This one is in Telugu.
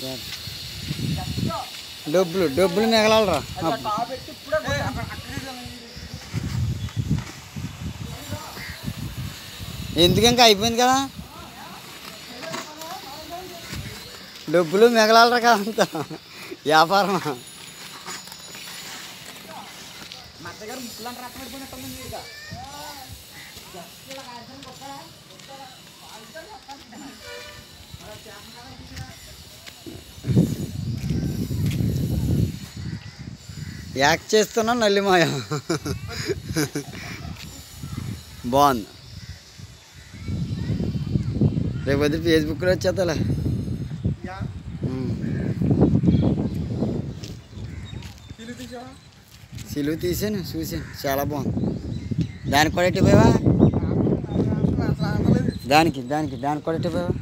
డబ్బులు డబ్బులు మిగలాలరా ఎందుకు ఇంకా అయిపోయింది కదా డబ్బులు మిగలాలరా కాదంతా వ్యాపారం యాక్ట్ చేస్తున్నా నల్లిమాయ బాగుంది రేపు వద్దు ఫేస్బుక్లో వచ్చేతలే సిలువు తీసాను చూసాను చాలా బాగుంది దానికి కూడా ఎట్టిపోయావా దానికి దానికి దానికి కూడా ఎట్టిపోయావా